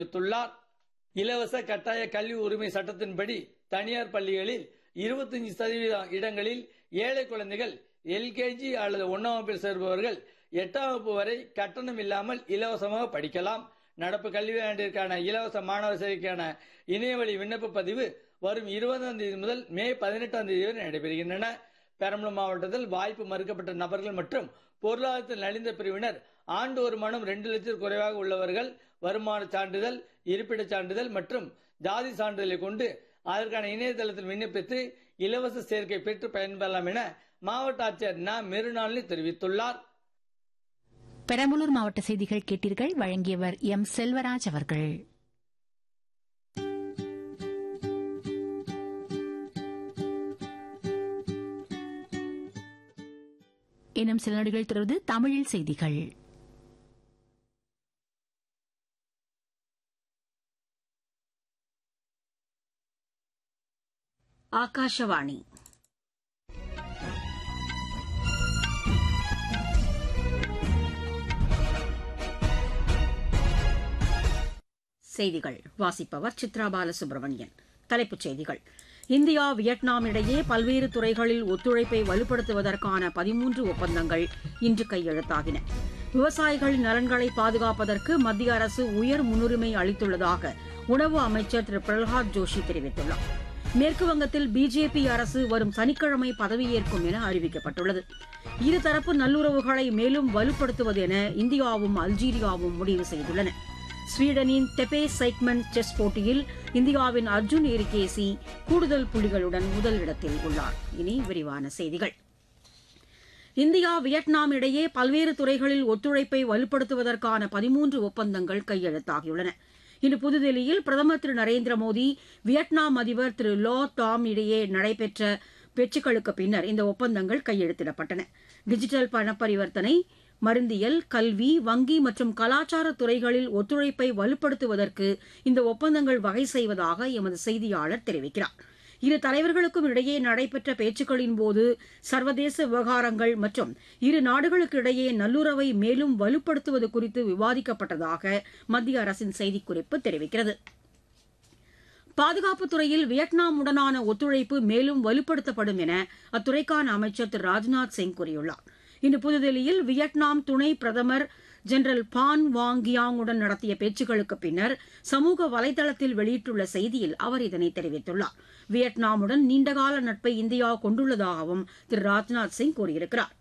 தெரிவித்துள்ளார் இலவச கட்டாய கல்வி உரிமை சட்டத்தின்படி தனியார் பள்ளிகளில் இருபத்தஞ்சு சதவீத இடங்களில் ஏழை குழந்தைகள் எல்கேஜி அல்லது ஒன்னாம் வகுப்பில் சேர்பவர்கள் எட்டாம் வகுப்பு வரை கட்டணம் இல்லாமல் இலவசமாக படிக்கலாம் நடப்பு கல்வியாண்டிற்கான இலவச மாணவர் சேர்க்கைக்கான இணையவழி விண்ணப்ப பதிவு வரும் இருபதாம் தேதி முதல் மே பதினெட்டாம் தேதி வரை நடைபெறுகின்றன பெரம்பலூர் மாவட்டத்தில் வாய்ப்பு மறுக்கப்பட்ட நபர்கள் மற்றும் பொருளாதாரத்தில் நலிந்த பிரிவினர் ஆண்டு வருமானம் ரெண்டு லட்சம் குறைவாக உள்ளவர்கள் வருமான சான்றிதழ் இருப்பிடச் சான்றிதழ் மற்றும் ஜாதி சான்றிதழை கொண்டு அதற்கான இணையதளத்தில் விண்ணப்பித்து இலவச சேர்க்கை பெற்று பயன்பெறலாம் என மாவட்ட ஆட்சியர் ந மெருநாளினி தெரிவித்துள்ளார் பெரம்பலூர் மாவட்ட செய்திகள் கேட்டீர்கள் வழங்கியவர் எம் செல்வராஜ் அவர்கள் இன்னும் சில நொடிகள் தொடர்ந்து தமிழில் செய்திகள் ಆಕಾಶವಾಣಿ செய்திகள் வாசிப்பவர் சித்ரா பாலசுப்ரமணியன் தலைப்புச் செய்திகள் இந்தியா வியட்நாம் இடையே பல்வேறு துறைகளில் ஒத்துழைப்பை வலுப்படுத்துவதற்கான பதிமூன்று ஒப்பந்தங்கள் இன்று கையெழுத்தாகின விவசாயிகளின் நலன்களை பாதுகாப்பதற்கு மத்திய அரசு உயர் முன்னுரிமை அளித்துள்ளதாக உணவு அமைச்சர் திரு பிரகலாத் ஜோஷி தெரிவித்துள்ளார் மேற்குவங்கத்தில் பிஜேபி அரசு வரும் சனிக்கிழமை பதவியேற்கும் என அறிவிக்கப்பட்டுள்ளது இருதரப்பு நல்லுறவுகளை மேலும் வலுப்படுத்துவது என இந்தியாவும் அல்ஜீரியாவும் முடிவு செய்துள்ளன ஸ்வீடனின் தெபே சைக்மன் செஸ் போட்டியில் இந்தியாவின் அர்ஜுன் எரிகேசி கூடுதல் புள்ளிகளுடன் முதலிடத்தில் உள்ளார் இனி விரிவான செய்திகள் இந்தியா வியட்நாம் இடையே பல்வேறு துறைகளில் ஒத்துழைப்பை வலுப்படுத்துவதற்கான பதிமூன்று ஒப்பந்தங்கள் கையெழுத்தாகியுள்ளன இன்று புதுதில்லியில் பிரதமர் திரு நரேந்திர மோடி வியட்நாம் அதிபர் திரு லோ டாம் இடையே நடைபெற்ற பேச்சுக்களுக்கு பின்னர் இந்த ஒப்பந்தங்கள் கையெழுத்திடப்பட்டன டிஜிட்டல் பண பரிவர்த்தனை மருந்தியல் கல்வி வங்கி மற்றும் கலாச்சார துறைகளில் ஒத்துழைப்பை வலுப்படுத்துவதற்கு இந்த ஒப்பந்தங்கள் வகை செய்வதாக எமது செய்தியாளர் தெரிவிக்கிறார் இரு தலைவர்களுக்கும் இடையே நடைபெற்ற பேச்சுக்களின் போது சர்வதேச விவகாரங்கள் மற்றும் இரு நாடுகளுக்கு இடையே நல்லுறவை மேலும் வலுப்படுத்துவது குறித்து விவாதிக்கப்பட்டதாக மத்திய அரசின் செய்திக்குறிப்பு தெரிவிக்கிறது பாதுகாப்புத் துறையில் வியட்நாமுடனான ஒத்துழைப்பு மேலும் வலுப்படுத்தப்படும் என அத்துறைக்கான அமைச்சர் திரு ராஜ்நாத் சிங் கூறியுள்ளார் இன்று புதுதில்லியில் வியட்நாம் துணை பிரதமர் ஜெனரல் பான் வாங் கியாங்குடன் நடத்திய பேச்சுக்களுக்கு பின்னர் சமூக வலைதளத்தில் வெளியிட்டுள்ள செய்தியில் அவர் இதனை தெரிவித்துள்ளார் வியட்நாமுடன் நீண்டகால நட்பை இந்தியா கொண்டுள்ளதாகவும் திரு ராஜ்நாத் சிங் கூறியிருக்கிறார்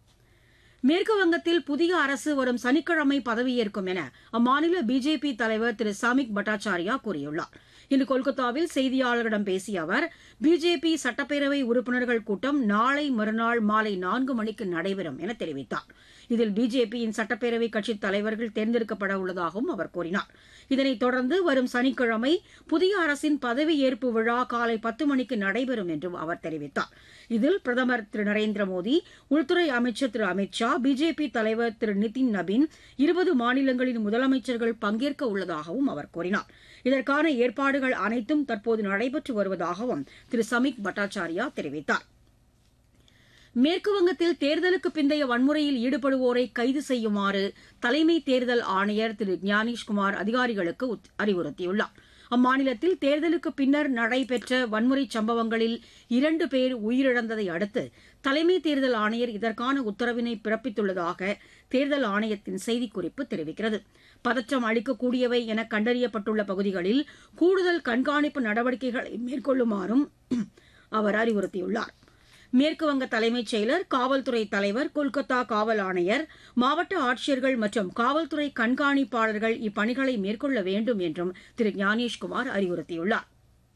மேற்கு வங்கத்தில் புதிய அரசு வரும் சனிக்கிழமை பதவியேற்கும் என அம்மாநில பிஜேபி தலைவர் திரு சாமிக் பட்டாச்சாரியா கூறியுள்ளார் இன்று கொல்கத்தாவில் செய்தியாளர்களிடம் பேசிய அவர் பிஜேபி சட்டப்பேரவை உறுப்பினர்கள் கூட்டம் நாளை மறுநாள் மாலை நான்கு மணிக்கு நடைபெறும் என தெரிவித்தார் இதில் பிஜேபியின் சட்டப்பேரவை கட்சித் தலைவர்கள் தேர்ந்தெடுக்கப்பட உள்ளதாகவும் அவர் கூறினார் இதனைத் தொடர்ந்து வரும் சனிக்கிழமை புதிய அரசின் பதவியேற்பு விழா காலை பத்து மணிக்கு நடைபெறும் என்றும் அவர் தெரிவித்தார் இதில் பிரதமர் திரு நரேந்திர மோடி உள்துறை அமைச்சர் திரு அமித் ஷா பிஜேபி தலைவர் திரு நிதின் நபின் இருபது மாநிலங்களின் முதலமைச்சர்கள் பங்கேற்க உள்ளதாகவும் அவர் கூறினார் இதற்கான ஏற்பாடுகள் அனைத்தும் தற்போது நடைபெற்று வருவதாகவும் திரு சமிக் பட்டாச்சாரியா தெரிவித்தார் மேற்குவங்கத்தில் தேர்தலுக்கு பிந்தைய வன்முறையில் ஈடுபடுவோரை கைது செய்யுமாறு தலைமை தேர்தல் ஆணையர் திரு ஞானேஷ்குமார் அதிகாரிகளுக்கு அறிவுறுத்தியுள்ளார் அம்மாநிலத்தில் தேர்தலுக்கு பின்னர் நடைபெற்ற வன்முறை சம்பவங்களில் இரண்டு பேர் உயிரிழந்ததை அடுத்து தலைமை தேர்தல் ஆணையர் இதற்கான உத்தரவினை பிறப்பித்துள்ளதாக தேர்தல் ஆணையத்தின் செய்திக்குறிப்பு தெரிவிக்கிறது பதற்றம் அளிக்கக்கூடியவை என கண்டறியப்பட்டுள்ள பகுதிகளில் கூடுதல் கண்காணிப்பு நடவடிக்கைகளை மேற்கொள்ளுமாறும் அவர் அறிவுறுத்தியுள்ளார் மேற்குவங்க தலைமைச் செயலர் காவல்துறை தலைவர் கொல்கத்தா காவல் ஆணையர் மாவட்ட ஆட்சியர்கள் மற்றும் காவல்துறை கண்காணிப்பாளர்கள் இப்பணிகளை மேற்கொள்ள வேண்டும் என்றும் திரு ஞானேஷ்குமார் அறிவுறுத்தியுள்ளார்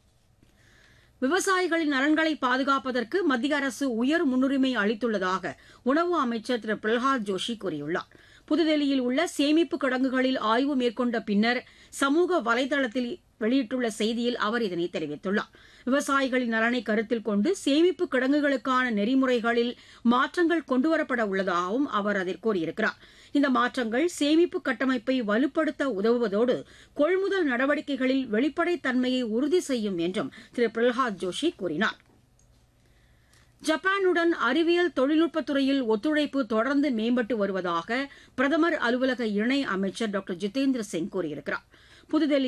விவசாயிகளின் நலன்களை பாதுகாப்பதற்கு மத்திய அரசு உயர் முன்னுரிமை அளித்துள்ளதாக உணவு அமைச்சர் திரு பிரகலாத் ஜோஷி கூறியுள்ளார் புதுதில்லியில் உள்ள சேமிப்பு கிடங்குகளில் ஆய்வு மேற்கொண்ட பின்னர் சமூக வலைதளத்தில் வெளியிட்டுள்ள செய்தியில் அவர் இதனை தெரிவித்துள்ளார் விவசாயிகளின் நலனை கருத்தில் கொண்டு சேமிப்பு கிடங்குகளுக்கான நெறிமுறைகளில் மாற்றங்கள் கொண்டுவரப்பட உள்ளதாகவும் அவர் அதில் கூறியிருக்கிறார் இந்த மாற்றங்கள் சேமிப்பு கட்டமைப்பை வலுப்படுத்த உதவுவதோடு கொள்முதல் நடவடிக்கைகளில் வெளிப்படைத்தன்மையை உறுதி செய்யும் என்றும் திரு பிரகலாத் ஜோஷி கூறினார் ஜப்பானுடன் அறிவியல் தொழில்நுட்பத்துறையில் ஒத்துழைப்பு தொடர்ந்து மேம்பட்டு வருவதாக பிரதமர் அலுவலக இணை அமைச்சர் டாக்டர் ஜிதேந்திர சிங் கூறியிருக்கிறார் புதுதில்லி